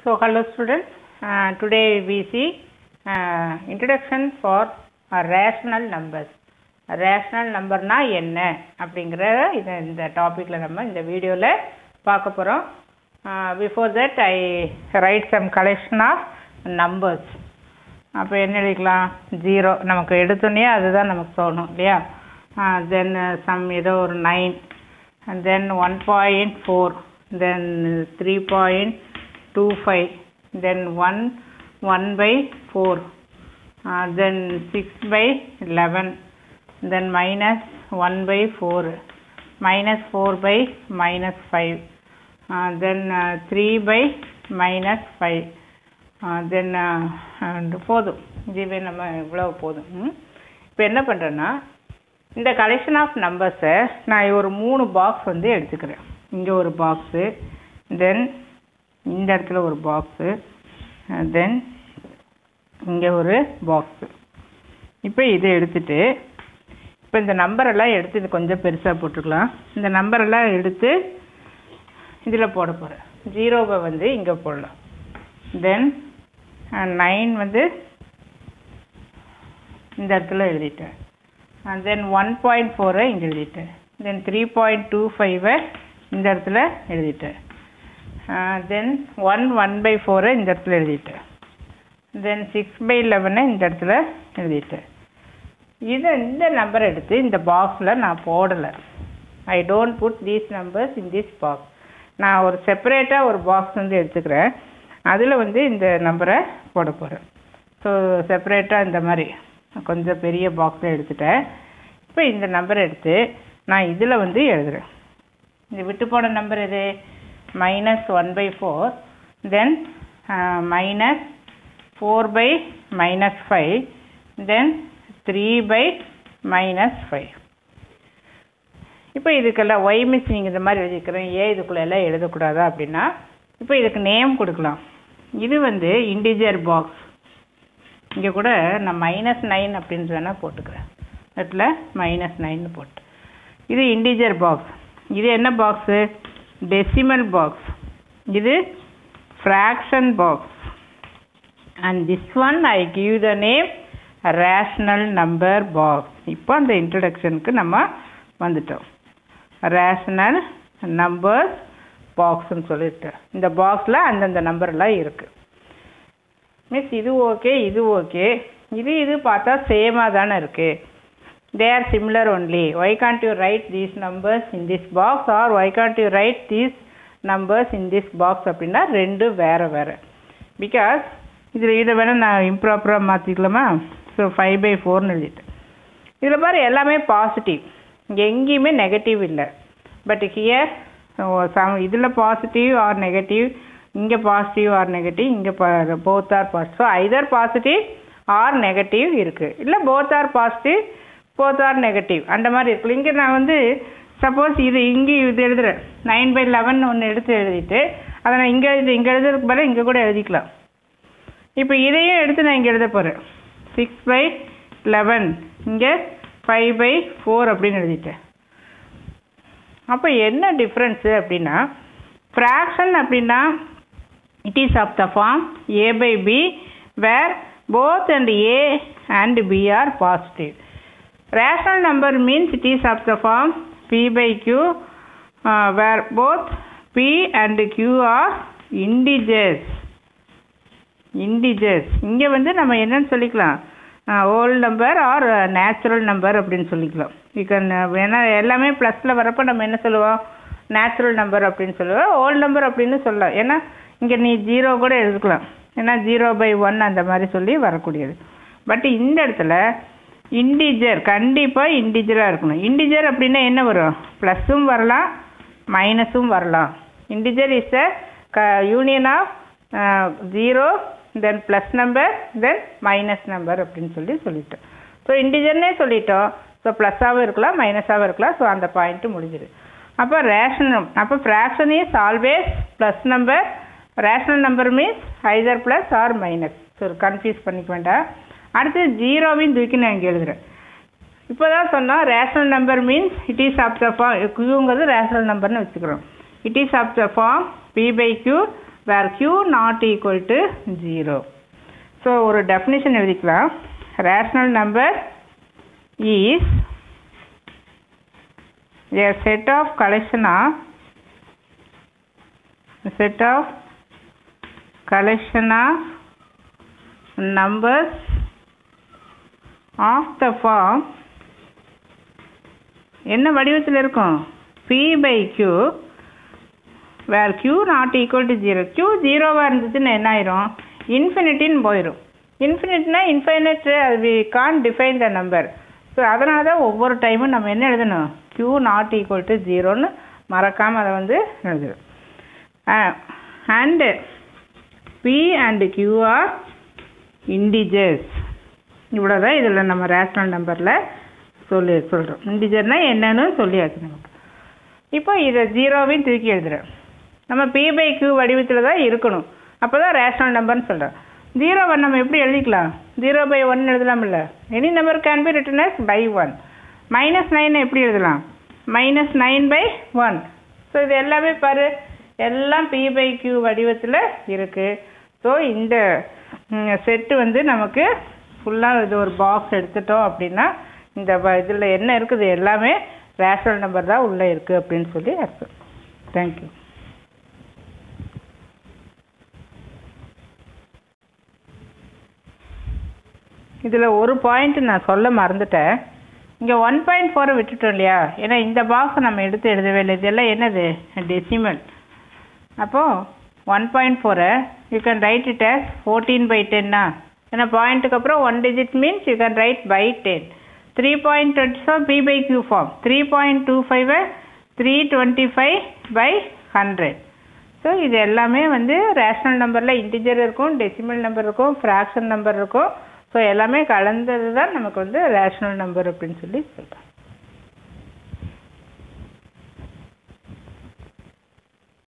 So, hello students. Uh, today we see uh, introduction for uh, rational numbers. Rational நம்பர்னா என்ன அப்படிங்கிற இதை இந்த டாப்பிக்கில் நம்ம இந்த வீடியோவில் பார்க்க போகிறோம் before that I write some collection of numbers அப்போ என்ன எழுதிக்கலாம் ஜீரோ நமக்கு எடுத்தோன்னே அதுதான் நமக்கு தோணும் இல்லையா தென் சம் ஏதோ ஒரு nine and then 1.4 then 3.25 then 1 1 by 4 uh, then 6 by 11 then minus 1 by 4 minus 4 by minus 5 uh, then uh, 3 by minus 5 uh, then uh, and போதும் இதுவே நம்ம இவ்வளோ போதும் இப்போ என்ன பண்ணுறேன்னா இந்த கலெக்ஷன் ஆஃப் நம்பர்ஸை நான் ஒரு மூணு பாக்ஸ் வந்து எடுத்துக்கிறேன் இங்கே ஒரு பாக்ஸு தென் இந்த இடத்துல ஒரு பாக்ஸு தென் இங்கே ஒரு பாக்ஸு இப்போ இதை எடுத்துட்டு இப்போ இந்த நம்பரெல்லாம் எடுத்து இது கொஞ்சம் பெருசாக போட்டுக்கலாம் இந்த நம்பரெல்லாம் எடுத்து இதில் போட போகிறேன் ஜீரோவை வந்து இங்கே போடலாம் தென் நைன் வந்து இந்த இடத்துல எழுதிட்டேன் and then 1.4 இங்கே எழுதிட்டேன் தென் த்ரீ பாயிண்ட் டூ ஃபைவை இந்த இடத்துல எழுதிட்டேன் தென் ஒன் ஒன் பை ஃபோரை இந்த இடத்துல எழுதிட்டேன் தென் சிக்ஸ் பை லெவனை இந்த இடத்துல எழுதிட்டேன் இதை இந்த நம்பர் எடுத்து இந்த பாக்ஸில் நான் போடலை I don't put these numbers in this box நான் ஒரு செப்பரேட்டாக ஒரு பாக்ஸ் வந்து எடுத்துக்கிறேன் அதில் வந்து இந்த நம்பரை போட போகிறேன் ஸோ செப்பரேட்டாக இந்த மாதிரி கொஞ்சம் பெரிய பாக்ஸில் எடுத்துட்டேன் இப்போ இந்த நம்பர் எடுத்து நான் இதில் வந்து எழுதுகிறேன் இந்த விட்டு போன நம்பர் எது minus one by four then minus four by minus five then three by minus five இப்போ இதுக்கெல்லாம் ஒய் மிஸ் நீங்கள் இந்த மாதிரி எழுதிக்கிறேன் ஏன் இதுக்குள்ளே எல்லாம் எழுதக்கூடாதா அப்படின்னா இப்போ இதுக்கு நேம் கொடுக்கலாம் இது வந்து இண்டிஜர் பாக்ஸ் இங்கே கூட நான் மைனஸ் நைன் அப்படின்னு வேணால் போட்டுக்கிறேன் இடத்துல மைனஸ் நைன் போட்டு இது இண்டிஜர் பாக்ஸ் இது என்ன பாக்ஸு டெசிமல் பாக்ஸ் இது fraction box and this one I give the name rational number box இப்போ அந்த இன்ட்ரடக்ஷனுக்கு நம்ம வந்துட்டோம் ரேஷ்னல் நம்பர்ஸ் பாக்ஸ்ன்னு சொல்லிட்டு இந்த பாக்ஸில் அந்தந்த நம்பர்லாம் இருக்குது மிஸ் இது ஓகே இது ஓகே இது இது பார்த்தா சேமாக தானே இருக்குது they are similar only why can't you write these numbers in this box or why can't you write these numbers in this box அப்படின்னா ரெண்டு வேறு வேறு பிகாஸ் இதில் இதை வேணால் நான் இம்ப்ராப்பராக மாற்றிக்கலாமா ஸோ ஃபைவ் பை ஃபோர்னு எழுதிட்டேன் இதில் பாரு எல்லாமே பாசிட்டிவ் இங்கே எங்கேயுமே நெகட்டிவ் இல்லை பட் ஹியர் சம் இதில் பாசிட்டிவ் ஆர் நெகட்டிவ் இங்கே பாசிட்டிவ் ஆர் நெகட்டிவ் இங்கே both are positive so either positive or negative இருக்குது இல்லை both are positive both are negative அந்த மாதிரி இருக்கு இங்கே நான் வந்து சப்போஸ் இது இங்கே இது எழுதுறேன் நைன் பை லெவன் ஒன்று எடுத்து எழுதிட்டு அதை நான் இங்கே எழுதி இங்கே எழுதுறதுக்கு பதிலாக இங்கே கூட எழுதிக்கலாம் இப்போ இதையும் எடுத்து நான் இங்கே எழுத போகிறேன் சிக்ஸ் பை லெவன் இங்கே ஃபைவ் பை ஃபோர் அப்படின்னு எழுதிட்டேன் அப்போ என்ன டிஃப்ரென்ஸு அப்படின்னா ஃப்ராக்ஷன் அப்படின்னா it is of the form a by b where both and a and b are positive. Rational number means it is of the form p by q uh, where both p and q are integers. integers இங்கே வந்து நம்ம என்னன்னு சொல்லிக்கலாம் whole number are natural number அப்படின்னு சொல்லிக்கலாம் you can ஏன்னா எல்லாமே ப்ளஸில் வரப்போ நம்ம என்ன சொல்லுவோம் நேச்சுரல் நம்பர் அப்படின்னு சொல்லுவோம் ஹோல் நம்பர் அப்படின்னு சொல்லலாம் ஏன்னா இங்கே நீ ஜீரோ கூட எடுக்கலாம் ஏன்னா ஜீரோ பை ஒன் அந்த மாதிரி சொல்லி வரக்கூடியது பட் இந்த இடத்துல இண்டிஜர் கண்டிப்பாக இண்டிஜராக இருக்கணும் இண்டிஜர் அப்படின்னா என்ன வரும் ப்ளஸ்ஸும் வரலாம் மைனஸும் வரலாம் இண்டிஜர் இஸ் அ க union of zero then plus number then minus number அப்படின்னு சொல்லி சொல்லிட்டோம் ஸோ இண்டிஜர்னே சொல்லிட்டோம் ஸோ ப்ளஸ்ஸாகவும் இருக்கலாம் மைனஸாகவும் இருக்கலாம் ஸோ அந்த பாயிண்ட்டு முடிஞ்சிடு அப்போ ரேஷன் அப்போ fraction is always plus number rational number means either plus or minus so confuse பண்ணிக்க வேண்டாம் அடுத்து ஜீரோவையும் தூக்கி நான் இங்கே எழுதுகிறேன் இப்போ தான் சொன்னோம் rational number means it is of the form க்யூங்கிறது ரேஷனல் நம்பர்னு வச்சுக்கிறோம் it is of the form p by q where q not equal to zero so ஒரு டெஃபினிஷன் எழுதிக்கலாம் rational number is a set of collection of a set of collection of numbers of the form என்ன வடிவத்தில் இருக்கும் p by q where q not equal to zero q ஜீரோவாக இருந்துச்சுன்னா என்ன ஆயிரும் இன்ஃபினிட்டின்னு போயிடும் இன்ஃபினிட்னா infinite we can define the number so அதனால தான் ஒவ்வொரு டைமும் நம்ம என்ன எழுதணும் q நாட் ஈக்குவல் டு ஜீரோன்னு மறக்காமல் அதை வந்து எழுதணும் and p and q are integers இவ்வளோ தான் இதில் நம்ம ரேஷனல் நம்பரில் சொல்லி சொல்கிறோம் இண்டிஜர்னால் என்னன்னு சொல்லியாச்சு நமக்கு இப்போ இதை ஜீரோவையும் தூக்கி எழுதுகிறேன் நம்ம பி பை கியூ வடிவத்தில் தான் இருக்கணும் அப்போ தான் ரேஷனல் நம்பர்னு சொல்கிறோம் ஜீரோவை நம்ம எப்படி எழுதிக்கலாம் ஜீரோ பை ஒன் எழுதலாம்ல any number can be written as by one minus nine எப்படி எழுதலாம் minus nine by one so இது எல்லாமே பாரு எல்லாம் பி பை கியூ வடிவத்தில் இருக்குது ஸோ இந்த செட்டு வந்து நமக்கு ஃபுல்லாக இது ஒரு பாக்ஸ் எடுத்துட்டோம் அப்படின்னா இந்த இதில் என்ன இருக்குது எல்லாமே ரேஷனல் நம்பர் தான் உள்ளே இருக்குது அப்படின்னு சொல்லி அர்த்தம் தேங்க்யூ இதில் ஒரு பாயிண்ட் நான் சொல்ல மறந்துட்டேன் இங்கே ஒன் பாயிண்ட் ஃபோரை விட்டுட்டோம் இல்லையா ஏன்னா இந்த பாக்ஸ் நம்ம எடுத்து எழுதவே இல்லை இதெல்லாம் என்னது டெசிமல் அப்போது ஒன் பாயிண்ட் ஃபோரை you can write it as fourteen by டென்னா ஏன்னா பாயிண்ட்டுக்கு அப்புறம் one digit means you can write by ten three point twenty five p by q form three point two ஃபைவை three twenty five by hundred so இது எல்லாமே வந்து rational நம்பரில் integer இருக்கும் டெசிமல் நம்பர் இருக்கும் ஃப்ராக்ஷன் நம்பர் இருக்கும் so எல்லாமே கலந்தது தான் நமக்கு வந்து ரேஷனல் நம்பர் அப்படின்னு சொல்லி சொல்கிறோம்